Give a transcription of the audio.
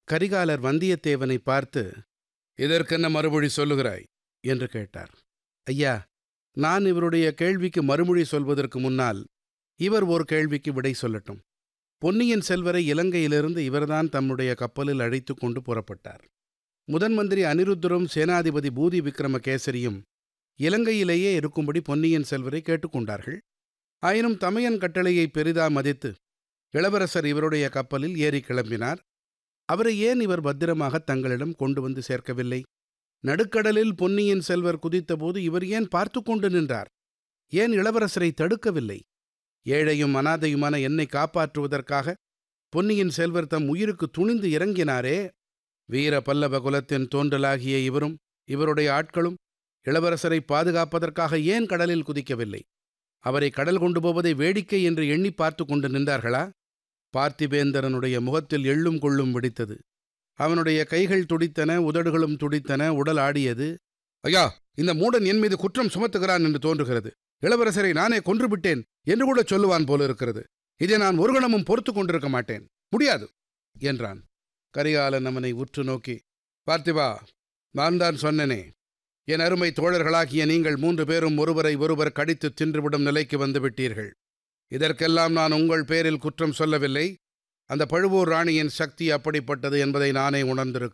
கரிகாலர் வந்தியத்தேவனை பார்த்து இதற்கென்ன மறுமொழி சொல்லுகிறாய் என்று கேட்டார் ஐயா நான் இவருடைய கேள்விக்கு மறுமொழி சொல்வதற்கு முன்னால் இவர் ஒரு கேள்விக்கு விடை சொல்லட்டும் பொன்னியின் செல்வரை இலங்கையிலிருந்து இவர்தான் தம்முடைய கப்பலில் அழைத்து கொண்டு புறப்பட்டார் முதன் மந்திரி அனிருத்தரும் சேனாதிபதி பூதி விக்ரமகேசரியும் இலங்கையிலேயே இருக்கும்படி பொன்னியின் செல்வரை கேட்டுக்கொண்டார்கள் ஆயினும் தமையன் கட்டளையை பெரிதா மதித்து இளவரசர் இவருடைய கப்பலில் ஏறி கிளம்பினார் அவரை ஏன் இவர் பத்திரமாக தங்களிடம் கொண்டு வந்து சேர்க்கவில்லை நடுக்கடலில் பொன்னியின் செல்வர் குதித்தபோது இவர் ஏன் பார்த்து கொண்டு நின்றார் ஏன் இளவரசரை தடுக்கவில்லை ஏழையும் அனாதையுமான என்னை காப்பாற்றுவதற்காக பொன்னியின் செல்வர் தம் உயிருக்கு துணிந்து இறங்கினாரே வீர பல்லவ குலத்தின் தோன்றலாகிய இவரும் இவருடைய ஆட்களும் இளவரசரை பாதுகாப்பதற்காக ஏன் கடலில் குதிக்கவில்லை அவரை கடல் கொண்டு போவதை வேடிக்கை என்று எண்ணி பார்த்து கொண்டு நின்றார்களா பார்த்திபேந்தரனுடைய முகத்தில் எள்ளும் கொள்ளும் வெடித்தது அவனுடைய கைகள் துடித்தன உதடுகளும் துடித்தன உடல் ஆடியது ஐயா இந்த மூடன் என் மீது குற்றம் சுமத்துகிறான் என்று தோன்றுகிறது இளவரசரை நானே கொன்றுவிட்டேன் என்று கூட சொல்லுவான் போல இருக்கிறது இதை நான் ஒரு கணமும் பொறுத்து கொண்டிருக்க மாட்டேன் முடியாது என்றான் கரிகாலன் அவனை உற்று நோக்கி பார்த்திபா நான் தான் சொன்னனே என் அருமை தோழர்களாகிய நீங்கள் மூன்று பேரும் ஒருவரை ஒருவர் கடித்து தின்றுவிடும் நிலைக்கு வந்து விட்டீர்கள் இதற்கெல்லாம் நான் உங்கள் பேரில் குற்றம் சொல்லவில்லை அந்த பழுவூர் ராணியின் சக்தி அப்படிப்பட்டது என்பதை நானே உணர்ந்திருக்கிறேன்